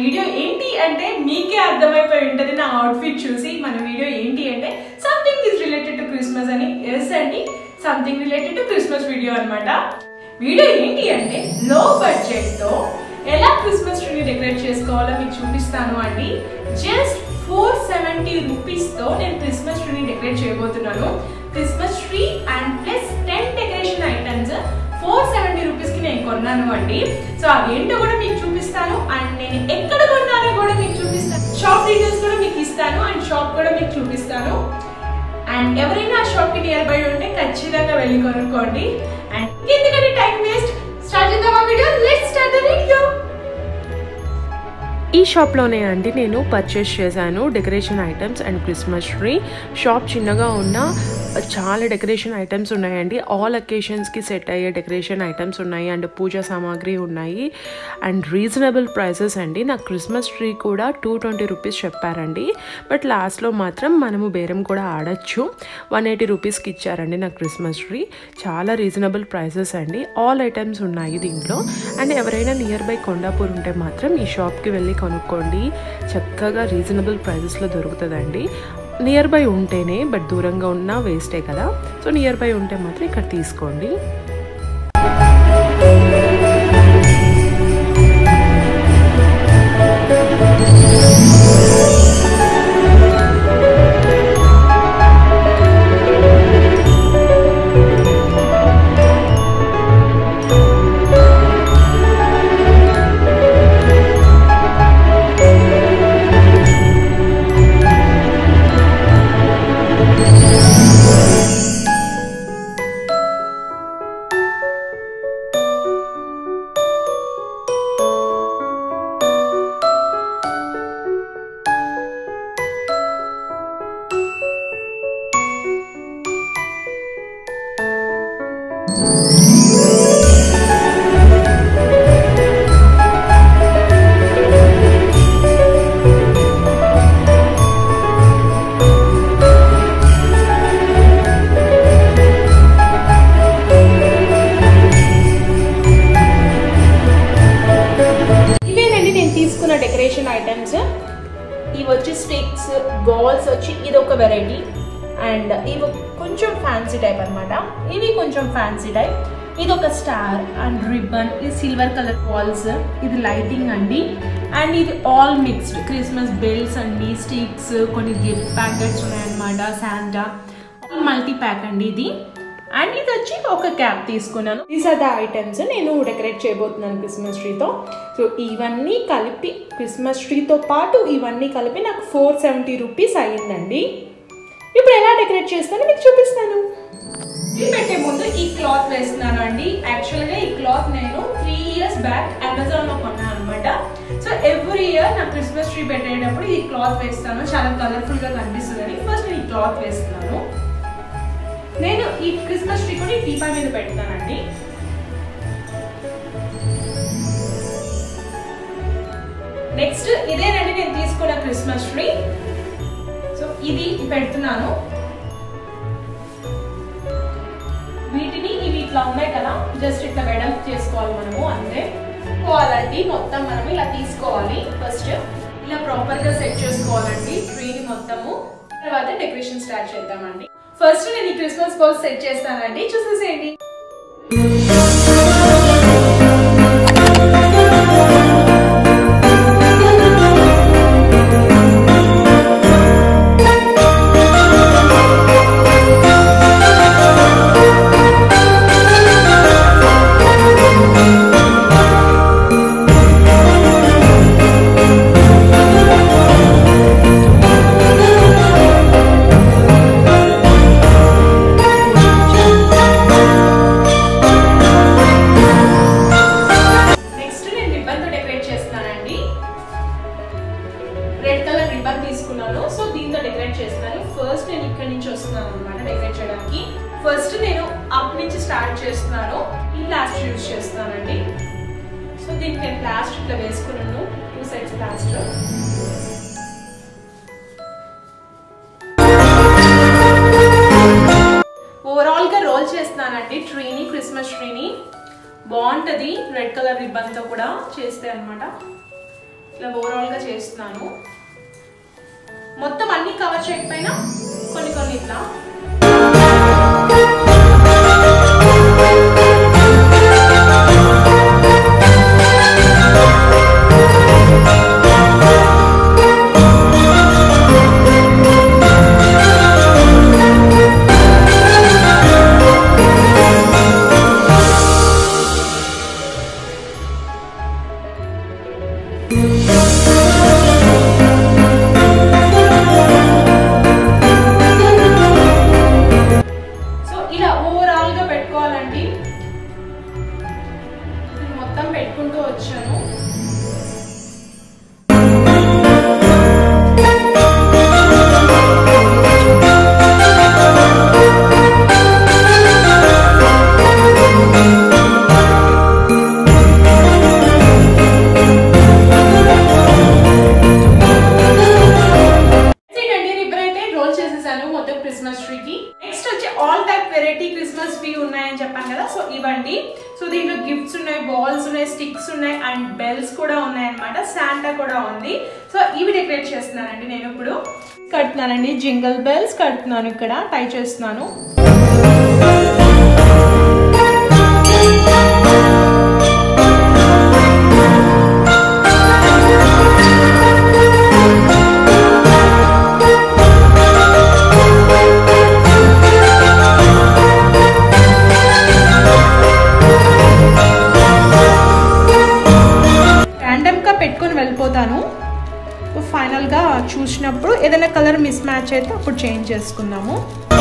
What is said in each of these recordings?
video ఏంటి అంటే మీకే అర్థమైపోయి ఉంటుంది నా అవుట్ఫిట్ చూసి మన వీడియో ఏంటి అంటే something is related to Christmas అని ఎస్ అండి something related to Christmas video అన్నమాట వీడియో ఏంటి అంటే లో బడ్జెట్ తో ఎలా క్రిస్మస్ ట్రీని డెకరేట్ చేసుకోవాలో మీకు చూపిస్తాను అండి జస్ట్ ఫోర్ సెవెంటీ రూపీస్ తో నేను క్రిస్మస్ ట్రీని డెకరేట్ చేయబోతున్నాను Christmas tree and plus ten decoration items four seventy rupees కి నేను కొన్నాను అండి సో అదేంటో కూడా మీకు చూపిస్తాను అండ్ నేను ఎక్కడ కొన్నానో కూడా మీకు చూపిస్తాను షాప్ డీటెయిల్స్ కూడా మీకు ఇస్తాను అండ్ షాప్ కూడా మీకు చూపిస్తాను అండ్ ఎవరైనా ఆ షాప్ కి నియర్ బై ఉంటే ఖచ్చితంగా వెళ్ళి కొనుక్కోండి అండ్ ఎందుకంటే టైం వేస్ట్ స్టార్ట్ చేద్దాం ఆ video let's start the video ఈ షాప్లోనే అండి నేను పర్చేస్ చేశాను decoration items and Christmas tree shop చిన్నగా ఉన్న చాలా డెకరేషన్ ఐటమ్స్ ఉన్నాయండి ఆల్ అకేషన్స్కి సెట్ అయ్యే డెకరేషన్ ఐటమ్స్ ఉన్నాయి అండ్ పూజా సామాగ్రి ఉన్నాయి అండ్ రీజనబుల్ ప్రైసెస్ అండి నాకు క్రిస్మస్ ట్రీ కూడా టూ ట్వంటీ రూపీస్ చెప్పారండి బట్ లాస్ట్లో మాత్రం మనము బేరం కూడా ఆడచ్చు వన్ ఎయిటీ రూపీస్కి ఇచ్చారండి నాకు క్రిస్మస్ ట్రీ చాలా రీజనబుల్ ప్రైసెస్ అండి ఆల్ ఐటమ్స్ ఉన్నాయి దీంట్లో అండ్ ఎవరైనా నియర్ బై కొండాపూర్ ఉంటే మాత్రం ఈ షాప్కి వెళ్ళి కొనుక్కోండి చక్కగా రీజనబుల్ ప్రైజెస్లో దొరుకుతుందండి నియర్ బై ఉంటేనే బట్ దూరంగా ఉన్నా వేస్టే కదా సో నియర్ బై ఉంటే మాత్రం ఇక్కడ తీసుకోండి ఇవేనండి నేను తీసుకున్న డెకరేషన్ ఐటమ్స్ ఇవి వచ్చి స్టిక్స్ బాల్స్ వచ్చి ఇది ఒక వెరైటీ అండ్ ఇవి కొంచెం ఫ్యాన్సీ టైప్ అన్నమాట ఇవి కొంచెం ఫ్యాన్సీ టైప్ ఇది ఒక స్టార్ అండ్ రిబ్బన్ ఇది సిల్వర్ కలర్ బాల్స్ ఇది లైటింగ్ అండి అండ్ ఇది ఆల్ మిక్స్డ్ క్రిస్మస్ బెల్స్ అండి స్టిక్స్ కొన్ని గిఫ్ట్ ప్యాకెట్స్ ఉన్నాయన్నమాట శాంటా మల్టీ ప్యాక్ అండి ఇది అండ్ ఇది వచ్చి ఒక క్యాప్ తీసుకున్నాను దీస్ ఆర్ ద ఐటమ్స్ నేను డెకరేట్ చేయబోతున్నాను క్రిస్మస్ ట్రీతో సో ఇవన్నీ కలిపి క్రిస్మస్ ట్రీతో పాటు ఇవన్నీ కలిపి నాకు ఫోర్ సెవెంటీ రూపీస్ అయ్యిందండి ఇప్పుడు ఎలా డెకరేట్ చేస్తానో మీకు చూపిస్తాను ట్రీ పెట్టే ముందు ఈ క్లాత్ వేస్తున్నాను అండి యాక్చువల్గా ఈ క్లాత్ నేను త్రీ ఇయర్స్ బ్యాక్ అమెజాన్లో కొన్నాను అనమాట సో ఎవ్రీ ఇయర్ నా క్రిస్మస్ ట్రీ పెట్టేటప్పుడు ఈ క్లాత్ వేస్తాను చాలా కలర్ఫుల్గా కనిపిస్తుందని ఫస్ట్ నేను ఈ క్లాత్ వేస్తున్నాను నేను ఈ క్రిస్మస్ ట్రీ కూడా ఈ టీపా మీద పెడతానండి నెక్స్ట్ ఇదేనండి నేను తీసుకున్న క్రిస్మస్ ట్రీ సో ఇది పెడుతున్నాను వీటిని ఇవి ఇట్లా ఉన్నాయి కదా జస్ట్ ఇట్లా వెడల్పు చేసుకోవాలి మనము అంతే తీసుకోవాలండి మొత్తం మనం ఇలా తీసుకోవాలి ఫస్ట్ ఇలా ప్రాపర్ గా సెట్ చేసుకోవాలండి ట్రీని మొత్తము తర్వాత డెకరేషన్ స్టార్ట్ చేద్దామండి ఫస్ట్ నేను ఈ క్రిస్మస్ బాల్స్ సెట్ చేస్తానండి చూసేసేయండి నెక్స్ట్ నేను రిబ్బన్ తో డెకరేట్ చేస్తున్నానండి రెడ్ కలర్ రిబ్బన్ తీసుకున్నాను సో దీంతో డెకరేట్ చేస్తున్నాను ఫస్ట్ నేను ఇక్కడ నుంచి వస్తున్నాను అనమాట డెకరేట్ చేయడానికి ఫస్ట్ నేను అప్ నుంచి స్టార్ట్ చేస్తున్నాను ఈ ప్లాస్టర్ యూజ్ చేస్తున్నానండి సో దీనికి నేను ప్లాస్టర్ ఇట్లా వేసుకున్నాను టూ సైడ్స్ ప్లాస్టర్ ఓవరాల్ గా రోల్ చేస్తున్నానండి ట్రీని క్రిస్మస్ ట్రీని బాగుంటది రెడ్ కలర్ రిబ్బన్ తో కూడా చేస్తే అన్నమాట ఇలా ఓవరాల్గా చేస్తున్నాను మొత్తం అన్ని కవర్ చేయకపోయినా కొన్ని కొన్ని ఇట్లా సో ఇలా ఓవరాల్ గా పెట్టుకోవాలండి ఇది మొత్తం పెట్టుకుంటూ వచ్చాను ఏంటండి ఇప్పుడైతే రోల్ చేసేసాను మొత్తం క్రిస్మస్ ట్రీకి నెక్స్ట్ వచ్చి all type variety Christmas tree ఉన్నాయని చెప్పాను కదా సో ఇవ్వండి సో దీంట్లో గిఫ్ట్స్ ఉన్నాయి బాల్స్ ఉన్నాయి స్టిక్స్ ఉన్నాయి అండ్ బెల్స్ కూడా ఉన్నాయి అనమాట శాంటా కూడా ఉంది సో ఇవి డెకరేట్ చేస్తున్నానండి నేను ఇప్పుడు కడుతున్నానండి జింగల్ బెల్స్ కడుతున్నాను ఇక్కడ టై చేస్తున్నాను ర్యాండమ్ గా పెట్టుకొని వెళ్ళిపోతాను ఫైనల్ గా చూసినప్పుడు ఏదైనా కలర్ మిస్ మ్యాచ్ అయితే అప్పుడు చేంజ్ చేసుకుందాము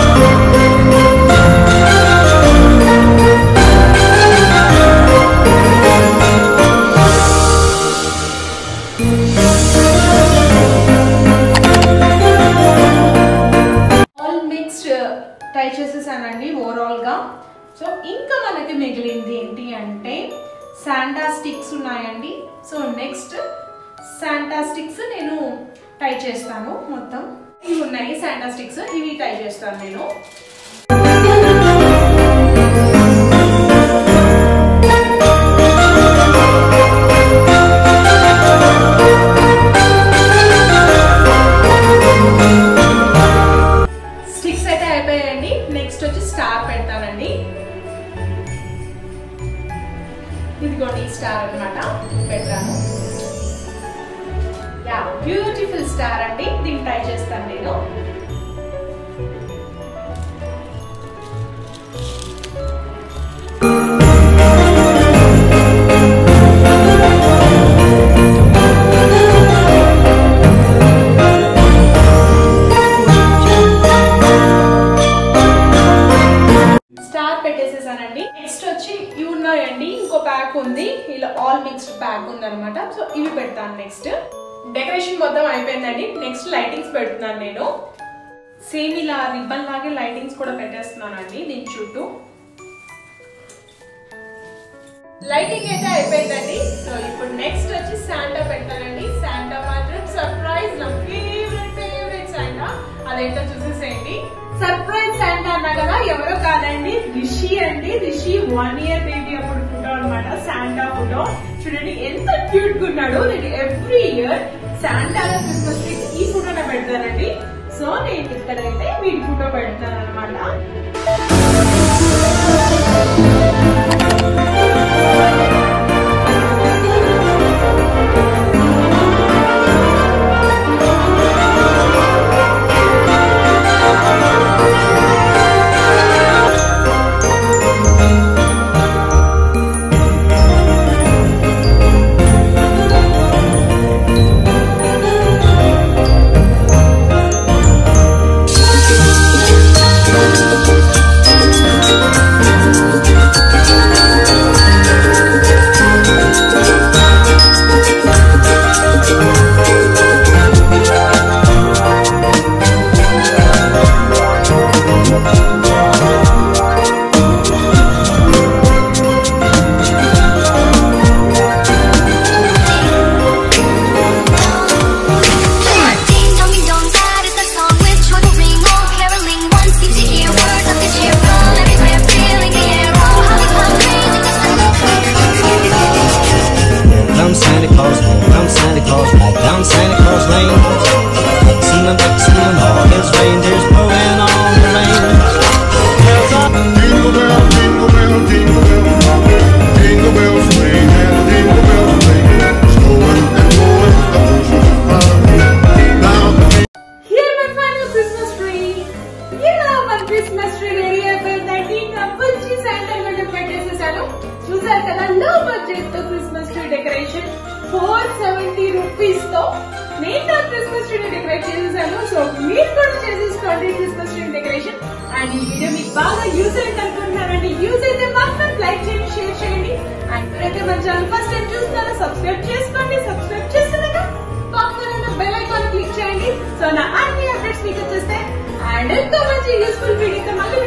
ఆల్ మిక్స్డ్ ట్రై చేసేసానండి ఓవరాల్ గా సో ఇంకా మనకి మిగిలింది ఏంటి అంటే శాంటా స్టిక్స్ ఉన్నాయండి సో నెక్స్ట్ శాంటా స్టిక్స్ నేను ట్రై చేస్తాను మొత్తం ఇవి ఉన్నాయి శాంటా స్టిక్స్ ఇవి ట్రై చేస్తాను నేను స్టిక్స్ అయితే అయిపోయాయండి నెక్స్ట్ వచ్చి స్టార్ పెడతానండి ఇదిగోండి స్టార్ అన్నమాట పెడతాను యా బ్యూటిఫుల్ స్టార్ అండి దీన్ని ట్రై చేస్తాను నేను స్టార్ పెట్టేసేసానండి నెక్స్ట్ వచ్చి ఇవి ఉన్నాయండి ఇంకో ప్యాక్ ఉంది ఇలా ఆల్ మిక్స్డ్ ప్యాక్ ఉంది అనమాట సో ఇవి పెడతాను నెక్స్ట్ డెకరేషన్ మొత్తం అయిపోయిందండి నెక్స్ట్ లైటింగ్స్ పెడుతున్నాను నేను సేమ్ ఇలా రిబ్బన్ లాగే లైటింగ్స్ కూడా పెట్టేస్తున్నానండి దీని చుట్టూ లైటింగ్ అయితే అయిపోయిందండి సో ఇప్పుడు నెక్స్ట్ వచ్చి శాంటా పెడతానండి శాంటా మాత్రం సర్ప్రైజ్ నా ఫేవరెట్ ఫేవరెట్ శాంటా అదేంటో చూసేసేయండి సర్ప్రైజ్ శాంటా అన్నా కదా ఎవరో కాదండి రిషి అండి రిషి వన్ ఇయర్ బేబీ అప్పుడు ఫోటో అనమాట శాంటా ఫోటో చూడండి ఎంత క్యూట్ గా ఉన్నాడు నేను every year Santa Christmas tree ఈ ఫోటోనే పెడతానండి సో నేను ఇక్కడైతే వీడి ఫోటో పెడతాను అనమాట రూపీస్ తో నేను నా క్రిస్మస్ ట్రీ డెకరేట్ చేసేసాను సో మీరు కూడా చేసేసుకోండి క్రిస్మస్ ట్రీ డెకరేషన్ అండ్ ఈ వీడియో మీకు బాగా యూజ్ అయింది అనుకుంటున్నానండి యూజ్ అయితే మాత్రం లైక్ చేయండి షేర్ చేయండి అండ్ ఇప్పుడైతే మన ఛానల్ ఫస్ట్ టైం చూస్తున్నారో సబ్స్క్రైబ్ చేసుకోండి సబ్స్క్రైబ్ చేస్తున్నాక పక్కన ఉన్న బెల్ ఐకాన్ క్లిక్ చేయండి సో నా అన్ని అప్డేట్స్ మీకు వచ్చేస్తాయి అండ్ ఎంతో మంచి యూస్ఫుల్ వీడియోతో మళ్ళీ